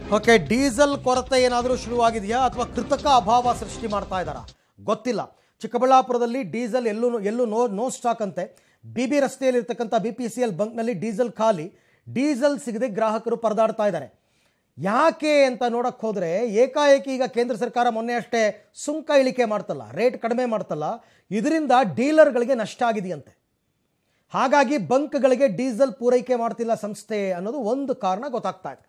okay diesel ಕೊರತೆ ಏನಾದರೂ ಶುರುವಾಗಿದೆಯಾ ಅಥವಾ ಕೃತಕ ಅಭಾವ ಸೃಷ್ಟಿ ಮಾಡ್ತಾ ಇದ್ದಾರಾ ಗೊತ್ತಿಲ್ಲ ಚಿಕ್ಕಬಳ್ಳಾಪುರದಲ್ಲಿ ಡೀಸೆಲ್ ಎಲ್ಲೂ ಎಲ್ಲೂ ನೋ ನೋ ಸ್ಟಾಕ್ ಅಂತೆ ಬಿ ಬಿ ರಸ್ತೆಯಲ್ಲಿರ್ತಕ್ಕಂಥ ಬಿ ಪಿ ಸಿ ಎಲ್ ಬಂಕ್ನಲ್ಲಿ ಡೀಸೆಲ್ ಖಾಲಿ ಡೀಸೆಲ್ ಸಿಗದೆ ಗ್ರಾಹಕರು ಪರದಾಡ್ತಾ ಇದ್ದಾರೆ ಯಾಕೆ ಅಂತ ನೋಡಕ್ಕೆ ಹೋದರೆ ಏಕಾಏಕಿ ಈಗ ಕೇಂದ್ರ ಸರ್ಕಾರ ಮೊನ್ನೆ ಅಷ್ಟೇ ಸುಂಕ ಇಳಿಕೆ ಮಾಡ್ತಲ್ಲ ರೇಟ್ ಕಡಿಮೆ ಮಾಡ್ತಲ್ಲ ಇದರಿಂದ ಡೀಲರ್ಗಳಿಗೆ ನಷ್ಟ ಆಗಿದೆಯಂತೆ ಹಾಗಾಗಿ ಬಂಕ್ಗಳಿಗೆ ಡೀಸೆಲ್ ಪೂರೈಕೆ ಮಾಡ್ತಿಲ್ಲ ಸಂಸ್ಥೆ ಅನ್ನೋದು ಒಂದು ಕಾರಣ ಗೊತ್ತಾಗ್ತಾ ಇದೆ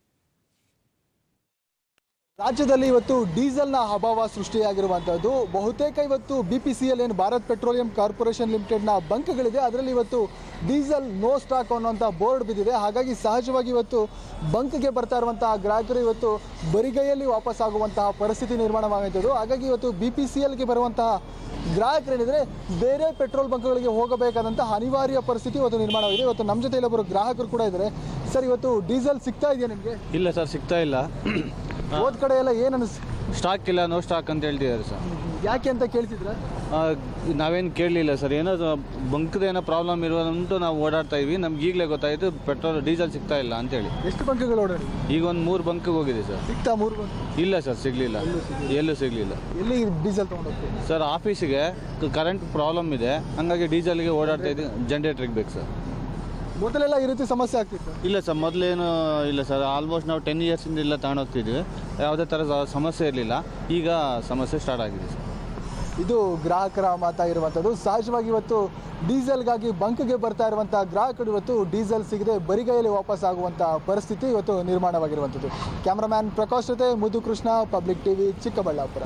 ರಾಜ್ಯದಲ್ಲಿ ಇವತ್ತು ಡೀಸೆಲ್ನ ಅಭಾವ ಸೃಷ್ಟಿಯಾಗಿರುವಂಥದ್ದು ಬಹುತೇಕ ಇವತ್ತು ಬಿ ಪಿ ಸಿ ಎಲ್ ಏನು ಭಾರತ್ ಪೆಟ್ರೋಲಿಯಂ ಕಾರ್ಪೊರೇಷನ್ ಲಿಮಿಟೆಡ್ನ ಬಂಕ್ಗಳಿದೆ ಅದರಲ್ಲಿ ಇವತ್ತು ಡೀಸೆಲ್ ನೋ ಸ್ಟಾಕ್ ಅನ್ನುವಂಥ ಬೋರ್ಡ್ ಬಿದ್ದಿದೆ ಹಾಗಾಗಿ ಸಹಜವಾಗಿ ಇವತ್ತು ಬಂಕ್ಗೆ ಬರ್ತಾ ಇರುವಂತಹ ಗ್ರಾಹಕರು ಇವತ್ತು ಬರಿಗೈಯಲ್ಲಿ ವಾಪಸ್ ಆಗುವಂತಹ ಪರಿಸ್ಥಿತಿ ನಿರ್ಮಾಣವಾಗುವಂಥದ್ದು ಹಾಗಾಗಿ ಇವತ್ತು ಬಿ ಪಿ ಸಿ ಎಲ್ಗೆ ಬರುವಂತಹ ಗ್ರಾಹಕರೇನಿದ್ರೆ ಬೇರೆ ಪೆಟ್ರೋಲ್ ಬಂಕ್ಗಳಿಗೆ ಹೋಗಬೇಕಾದಂತಹ ಅನಿವಾರ್ಯ ಪರಿಸ್ಥಿತಿ ಇವತ್ತು ನಿರ್ಮಾಣವಾಗಿದೆ ಇವತ್ತು ನಮ್ಮ ಜೊತೆ ಇಲ್ಲೊಬ್ಬರು ಗ್ರಾಹಕರು ಕೂಡ ಇದ್ದಾರೆ ಸರ್ ಇವತ್ತು ಡೀಸೆಲ್ ಸಿಗ್ತಾ ಇದೆಯಾ ನಿಮಗೆ ಇಲ್ಲ ಸರ್ ಸಿಗ್ತಾ ಇಲ್ಲ ಹೋದ ಕಡೆ ಎಲ್ಲ ಏನು ಅನಿಸ್ ಸ್ಟಾಕ್ ಇಲ್ಲ ನೋ ಸ್ಟಾಕ್ ಅಂತ ಹೇಳ್ತಿದ್ದಾರೆ ಸರ್ ಯಾಕೆ ಅಂತ ಕೇಳ್ತಿದ್ರ ಆ, ನಾವೇನು ಕೇಳಲಿಲ್ಲ ಸರ್ ಏನೋ ಬಂಕ್ದು ಏನೋ ಪ್ರಾಬ್ಲಮ್ ಇರೋದಂತೂ ನಾವು ಓಡಾಡ್ತಾ ಇದ್ವಿ ನಮ್ಗೆ ಈಗಲೇ ಗೊತ್ತಾಯಿತು ಪೆಟ್ರೋಲ್ ಡೀಸೆಲ್ ಸಿಗ್ತಾ ಇಲ್ಲ ಅಂತೇಳಿ ಎಷ್ಟು ಬಂಕ್ಗಳು ಓಡಾಡಿ ಈಗ ಒಂದು ಮೂರು ಬಂಕ್ಗೆ ಹೋಗಿದೆ ಸರ್ ಸಿಗ್ತಾ ಮೂರು ಬಂಕ್ ಇಲ್ಲ ಸರ್ ಸಿಗಲಿಲ್ಲ ಎಲ್ಲೂ ಸಿಗಲಿಲ್ಲ ಎಲ್ಲಿ ಡೀಸೆಲ್ ತೊಗೊಂಡೋಗ್ತೀವಿ ಸರ್ ಆಫೀಸಿಗೆ ಕರೆಂಟ್ ಪ್ರಾಬ್ಲಮ್ ಇದೆ ಹಂಗಾಗಿ ಡೀಸೆಲ್ಗೆ ಓಡಾಡ್ತಾ ಇದ್ವಿ ಜನ್ರೇಟ್ರಿಗೆ ಬೇಕು ಸರ್ ಮೊದಲೆಲ್ಲ ಈ ರೀತಿ ಸಮಸ್ಯೆ ಆಗ್ತಿತ್ತು ಇಲ್ಲ ಸರ್ ಮೊದಲೇನು ಇಲ್ಲ ಸರ್ ಆಲ್ಮೋಸ್ಟ್ ನಾವು ಟೆನ್ ಇಯರ್ಸಿಂದ ಇಲ್ಲ ತಗೊಂಡೋಗ್ತಿದ್ವಿ ಯಾವುದೇ ಥರದ ಸಮಸ್ಯೆ ಇರಲಿಲ್ಲ ಈಗ ಸಮಸ್ಯೆ ಸ್ಟಾರ್ಟ್ ಆಗಿದೆ ಸರ್ ಇದು ಗ್ರಾಹಕರ ಮಾತಾಗಿರುವಂಥದ್ದು ಸಹಜವಾಗಿ ಇವತ್ತು ಡೀಸೆಲ್ಗಾಗಿ ಬಂಕ್ಗೆ ಬರ್ತಾ ಇರುವಂಥ ಗ್ರಾಹಕರು ಇವತ್ತು ಡೀಸೆಲ್ ಸಿಗದೆ ಬರಿಗೈಯಲ್ಲಿ ವಾಪಸ್ ಆಗುವಂಥ ಪರಿಸ್ಥಿತಿ ಇವತ್ತು ನಿರ್ಮಾಣವಾಗಿರುವಂಥದ್ದು ಕ್ಯಾಮ್ರಾಮ್ಯಾನ್ ಪ್ರಕಾಶ್ ಜೊತೆ ಮುದ್ದು ಕೃಷ್ಣ ಪಬ್ಲಿಕ್ ಟಿವಿ ಚಿಕ್ಕಬಳ್ಳಾಪುರ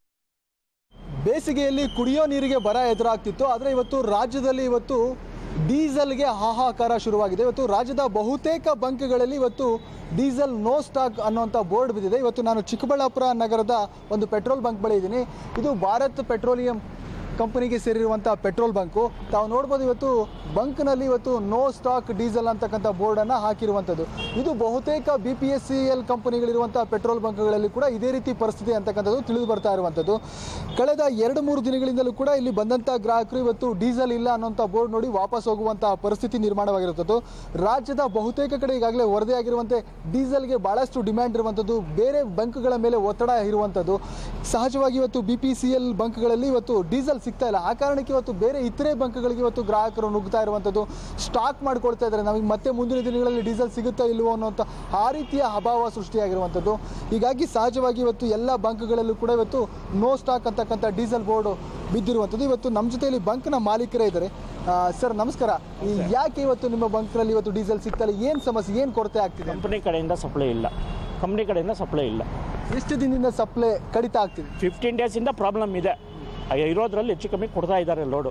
ಬೇಸಿಗೆಯಲ್ಲಿ ಕುಡಿಯೋ ನೀರಿಗೆ ಬರ ಎದುರಾಗ್ತಿತ್ತು ಆದರೆ ಇವತ್ತು ರಾಜ್ಯದಲ್ಲಿ ಇವತ್ತು ಡೀಸೆಲ್ಗೆ ಹಾಹಾಕಾರ ಶುರುವಾಗಿದೆ ಇವತ್ತು ರಾಜ್ಯದ ಬಹುತೇಕ ಬಂಕ್ಗಳಲ್ಲಿ ಇವತ್ತು ಡೀಸೆಲ್ ನೋ ಸ್ಟಾಕ್ ಅನ್ನುವಂಥ ಬೋರ್ಡ್ ಬಿದ್ದಿದೆ ಇವತ್ತು ನಾನು ಚಿಕ್ಕಬಳ್ಳಾಪುರ ನಗರದ ಒಂದು ಪೆಟ್ರೋಲ್ ಬಂಕ್ ಬಳಿ ಇದ್ದೀನಿ ಇದು ಭಾರತ್ ಪೆಟ್ರೋಲಿಯಂ ಕಂಪನಿಗೆ ಸೇರಿರುವಂಥ ಪೆಟ್ರೋಲ್ ಬಂಕು ತಾವು ನೋಡ್ಬೋದು ಇವತ್ತು ಬಂಕ್ನಲ್ಲಿ ಇವತ್ತು ನೋ ಸ್ಟಾಕ್ ಡೀಸೆಲ್ ಅಂತಕ್ಕಂಥ ಬೋರ್ಡನ್ನು ಹಾಕಿರುವಂಥದ್ದು ಇದು ಬಹುತೇಕ B P S C L ಕಂಪನಿಗಳಿರುವಂಥ ಪೆಟ್ರೋಲ್ ಬಂಕ್ಗಳಲ್ಲಿ ಕೂಡ ಇದೇ ರೀತಿ ಪರಿಸ್ಥಿತಿ ಅಂತಕ್ಕಂಥದ್ದು ತಿಳಿದು ಬರ್ತಾ ಇರುವಂಥದ್ದು ಕಳೆದ ಎರಡು ಮೂರು ದಿನಗಳಿಂದಲೂ ಕೂಡ ಇಲ್ಲಿ ಬಂದಂಥ ಗ್ರಾಹಕರು ಇವತ್ತು ಡೀಸೆಲ್ ಇಲ್ಲ ಅನ್ನೋಂಥ ಬೋರ್ಡ್ ನೋಡಿ ವಾಪಸ್ ಹೋಗುವಂಥ ಪರಿಸ್ಥಿತಿ ನಿರ್ಮಾಣವಾಗಿರುವಂಥದ್ದು ರಾಜ್ಯದ ಬಹುತೇಕ ಕಡೆ ಈಗಾಗಲೇ ವರದಿಯಾಗಿರುವಂತೆ ಡೀಸೆಲ್ಗೆ ಭಾಳಷ್ಟು ಡಿಮ್ಯಾಂಡ್ ಇರುವಂಥದ್ದು ಬೇರೆ ಬಂಕ್ಗಳ ಮೇಲೆ ಒತ್ತಡ ಇರುವಂಥದ್ದು ಸಹಜವಾಗಿ ಇವತ್ತು ಬಿ ಪಿ ಸಿ ಎಲ್ ಬಂಕ್ಗಳಲ್ಲಿ ಇವತ್ತು ಡೀಸೆಲ್ ಸಿಗ್ತಾ ಇಲ್ಲ ಆ ಕಾರಣಕ್ಕೆ ಇವತ್ತು ಬೇರೆ ಇತರೆ ಬಂಕ್ಗಳಿಗೆ ಇವತ್ತು ಗ್ರಾಹಕರು ನುಗ್ತಾ ಇರುವಂಥದ್ದು ಸ್ಟಾಕ್ ಮಾಡ್ಕೊಳ್ತಾ ಇದ್ದಾರೆ ನಮಗೆ ಮತ್ತೆ ಮುಂದಿನ ದಿನಗಳಲ್ಲಿ ಡೀಸೆಲ್ ಸಿಗುತ್ತಾ ಇಲ್ವೋ ಅನ್ನೋಂಥ ಆ ರೀತಿಯ ಅಭಾವ ಸೃಷ್ಟಿಯಾಗಿರುವಂಥದ್ದು ಹೀಗಾಗಿ ಸಹಜವಾಗಿ ಇವತ್ತು ಎಲ್ಲ ಬಂಕ್ಗಳಲ್ಲೂ ಕೂಡ ಇವತ್ತು ನೋ ಸ್ಟಾಕ್ ಅಂತಕ್ಕಂಥ ಡೀಸೆಲ್ ಬೋರ್ಡು ಬಿದ್ದಿರುವಂಥದ್ದು ಇವತ್ತು ನಮ್ಮ ಜೊತೆಯಲ್ಲಿ ಬಂಕ್ನ ಮಾಲೀಕರೇ ಇದ್ದಾರೆ ಸರ್ ನಮಸ್ಕಾರ ಈ ಯಾಕೆ ಇವತ್ತು ನಿಮ್ಮ ಬಂಕ್ನಲ್ಲಿ ಇವತ್ತು ಡೀಸೆಲ್ ಸಿಗ್ತಾ ಇಲ್ಲ ಏನು ಸಮಸ್ಯೆ ಏನು ಕೊರತೆ ಆಗ್ತಿದೆ ಕಂಪ್ನಿ ಕಡೆಯಿಂದ ಸಪ್ಲೈ ಇಲ್ಲ ಕಂಪ್ನಿ ಕಡೆಯಿಂದ ಸಪ್ಲೈ ಇಲ್ಲ ಎಷ್ಟು ದಿನದಿಂದ ಸಪ್ಲೈ ಕಡಿತ ಆಗ್ತಿದೆ ಫಿಫ್ಟೀನ್ ಡೇಸಿಂದ ಪ್ರಾಬ್ಲಮ್ ಇದೆ ಆ ಇರೋದ್ರಲ್ಲಿ ಹೆಚ್ಚು ಕಮ್ಮಿ ಕೊಡ್ತಾ ಇದ್ದಾರೆ ಲೋಡು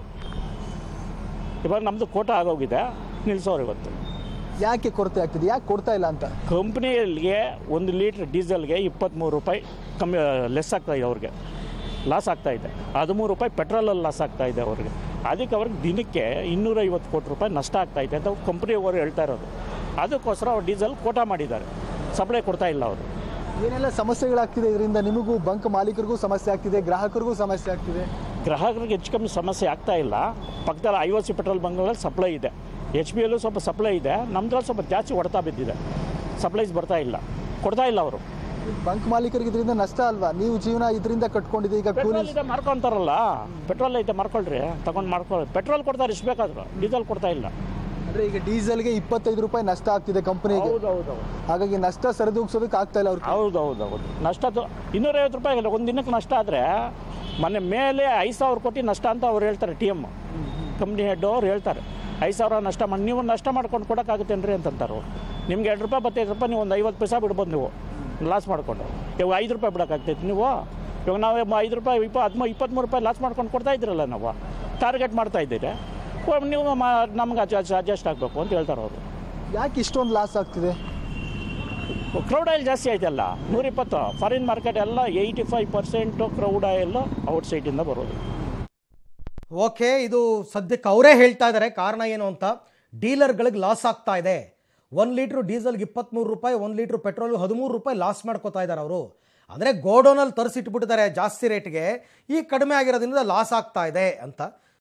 ಇವಾಗ ನಮ್ಮದು ಕೋಟ ಆಗೋಗಿದೆ ನಿಲ್ಲಿಸೋರು ಇವತ್ತು ಯಾಕೆ ಕೊರತೆ ಆಗ್ತಿದೆ ಯಾಕೆ ಕೊಡ್ತಾ ಇಲ್ಲ ಅಂತ ಕಂಪ್ನಿಯಲ್ಲಿಗೆ ಒಂದು ಲೀಟ್ರ್ ಡೀಸೆಲ್ಗೆ ಇಪ್ಪತ್ತ್ಮೂರು ರೂಪಾಯಿ ಕಮ್ಮಿ ಲೆಸ್ ಆಗ್ತಾ ಇದೆ ಅವ್ರಿಗೆ ಲಾಸ್ ಆಗ್ತಾ ಇದೆ ಹದಿಮೂರು ರೂಪಾಯಿ ಪೆಟ್ರೋಲಲ್ಲಿ ಲಾಸ್ ಆಗ್ತಾ ಇದೆ ಅವ್ರಿಗೆ ಅದಕ್ಕೆ ಅವ್ರಿಗೆ ದಿನಕ್ಕೆ ಇನ್ನೂರೈವತ್ತು ಕೋಟಿ ರೂಪಾಯಿ ನಷ್ಟ ಆಗ್ತಾ ಇದೆ ಅಂತ ಕಂಪ್ನಿಯವರು ಹೇಳ್ತಾ ಇರೋದು ಅದಕ್ಕೋಸ್ಕರ ಅವ್ರು ಡೀಸೆಲ್ ಕೋಟ ಮಾಡಿದ್ದಾರೆ ಸಪ್ಲೈ ಕೊಡ್ತಾ ಇಲ್ಲ ಅವರು ಏನೆಲ್ಲ ಸಮಸ್ಯೆಗಳಾಗ್ತಿದೆ ಇದರಿಂದ ನಿಮಗೂ ಬಂಕ್ ಮಾಲೀಕರಿಗೂ ಸಮಸ್ಯೆ ಆಗ್ತಿದೆ ಗ್ರಾಹಕರಿಗೂ ಸಮಸ್ಯೆ ಆಗ್ತಿದೆ ಗ್ರಾಹಕರಿಗೆ ಹೆಚ್ಚು ಕಮ್ಮಿ ಸಮಸ್ಯೆ ಆಗ್ತಾ ಇಲ್ಲ ಪಕ್ಕದಲ್ಲಿ ಐ ಒ ಸಿ ಪೆಟ್ರೋಲ್ ಬಂಕ್ಗಳಲ್ಲಿ ಸಪ್ಲೈ ಇದೆ ಎಚ್ ಪಿ ಎಲ್ಲೂ ಸ್ವಲ್ಪ ಸಪ್ಲೈ ಇದೆ ನಮ್ದ್ರಲ್ಲಿ ಸ್ವಲ್ಪ ಜಾಸ್ತಿ ಹೊಡೆತ ಬಿದ್ದಿದೆ ಸಪ್ಲೈಸ್ ಬರ್ತಾ ಇಲ್ಲ ಕೊಡ್ತಾ ಇಲ್ಲ ಅವರು ಬಂಕ್ ಮಾಲೀಕರಿಗೆ ಇದರಿಂದ ನಷ್ಟ ಅಲ್ವಾ ನೀವು ಜೀವನ ಇದರಿಂದ ಕಟ್ಕೊಂಡಿದೆ ಈಗ ಕೂಲಿ ಪೆಟ್ರೋಲ್ ಇದೆ ಮಾರ್ಕೊಂತಾರಲ್ಲ ಪೆಟ್ರೋಲ್ ಐತೆ ಮಾರ್ಕೊಳ್ರಿ ತಗೊಂಡು ಮಾರ್ಕೊಳ್ಳಿ ಪೆಟ್ರೋಲ್ ಕೊಡ್ತಾರೆ ಇಷ್ಟು ಬೇಕಾದ್ರು ಡೀಸೆಲ್ ಕೊಡ್ತಾ ಇಲ್ಲ ಅಂದ್ರೆ ಈಗ ಡೀಸೆಲ್ಗೆ ಇಪ್ಪತ್ತೈದು ರೂಪಾಯಿ ನಷ್ಟ ಆಗ್ತಿದೆ ಕಂಪನಿಗೆ ಹೌದು ಹೌದು ಹಾಗಾಗಿ ನಷ್ಟ ಸರಿದೂಗ್ಸೋದಕ್ಕೆ ಆಗ್ತಾ ಇಲ್ಲ ಅವ್ರಿಗೆ ಹೌದು ಹೌದು ಹೌದು ನಷ್ಟದ್ದು ಇನ್ನೂರೈವತ್ತು ರೂಪಾಯಿ ಆಗಲ್ಲ ಒಂದು ದಿನಕ್ಕೆ ನಷ್ಟ ಆದರೆ ಮೊನ್ನೆ ಮೇಲೆ ಐದು ಸಾವಿರ ಕೋಟಿ ನಷ್ಟ ಅಂತ ಅವ್ರು ಹೇಳ್ತಾರೆ ಟಿ ಎಮ್ ಕಂಪ್ನಿ ಹೆಡ್ ಅವ್ರು ಹೇಳ್ತಾರೆ ಐದು ಸಾವಿರ ನಷ್ಟ ಮಾಡಿ ನೀವು ನಷ್ಟ ಮಾಡ್ಕೊಂಡು ಕೊಡೋಕ್ಕಾಗುತ್ತೇನ್ರಿ ಅಂತಂತಾರೆ ಅವ್ರು ನಿಮ್ಗೆ ಎರಡು ರೂಪಾಯಿ ಬತ್ತೈದು ರೂಪಾಯಿ ನೀವು ಒಂದು ಐವತ್ತು ಪೈಸಾ ಬಿಡ್ಬೋದು ನೀವು ಲಾಸ್ ಮಾಡಿಕೊಂಡು ಇವಾಗ ಐದು ರೂಪಾಯಿ ಬಿಡೋಕ್ಕಾಗ್ತೈತೆ ನೀವು ಇವಾಗ ನಾವು ಮ- ಐದು ರೂಪಾಯಿ ಇಪ್ಪ ಹದಿಮೂರು ಇಪ್ಪತ್ತ್ಮೂರು ರೂಪಾಯಿ ಲಾಸ್ ಮಾಡ್ಕೊಂಡು ಕೊಡ್ತಾ ಇದ್ದೀರಲ್ಲ ನಾವು ಟಾರ್ಗೆಟ್ ಮಾಡ್ತಾ ಇದ್ದೀರಿ ಓ, ನೀವು ಮಾ ನಮ್ಗೆ ಅಡ್ಜಸ್ಟ್ ಆಗಬೇಕು ಅಂತ ಹೇಳ್ತಾರೆ ಅವರು ಯಾಕೆ ಇಷ್ಟೊಂದು ಲಾಸ್ ಆಗ್ತಿದೆ ಕ್ರೌಡ್ ಆಯಿಲ್ ಜಾಸ್ತಿ ಆಯ್ತಲ್ಲ ನೂರಿಪ್ಪತ್ತು ಫಾರಿನ್ ಮಾರ್ಕೆಟ್ ಎಲ್ಲ eighty five percent crude oil out ಸೈಡಿಂದ ಬರೋದು ಓಕೆ ಇದು ಸದ್ಯಕ್ಕೆ ಅವರೇ ಹೇಳ್ತಾ ಇದ್ದಾರೆ ಕಾರಣ ಏನು ಅಂತ ಡೀಲರ್ಗಳಿಗೆ ಲಾಸ್ ಆಗ್ತಾ ಇದೆ ಒಂದು ಲೀಟ್ರು ಡೀಸೆಲ್ಗೆ ಇಪ್ಪತ್ತ್ಮೂರು ರೂಪಾಯಿ ಒಂದು ಲೀಟ್ರ್ ಪೆಟ್ರೋಲ್ಗೆ ಹದಿಮೂರು ರೂಪಾಯಿ ಲಾಸ್ ಮಾಡ್ಕೋತಾ ಇದ್ದಾರೆ ಅವರು ಅಂದರೆ ಗೋಡೌನಲ್ಲಿ ತರಿಸಿಟ್ಬಿಟ್ಟಿದ್ದಾರೆ ಜಾಸ್ತಿ ರೇಟ್ಗೆ ಈ ಕಡಿಮೆ ಆಗಿರೋದ್ರಿಂದ ಲಾಸ್ ಆಗ್ತಾ ಇದೆ ಅಂತ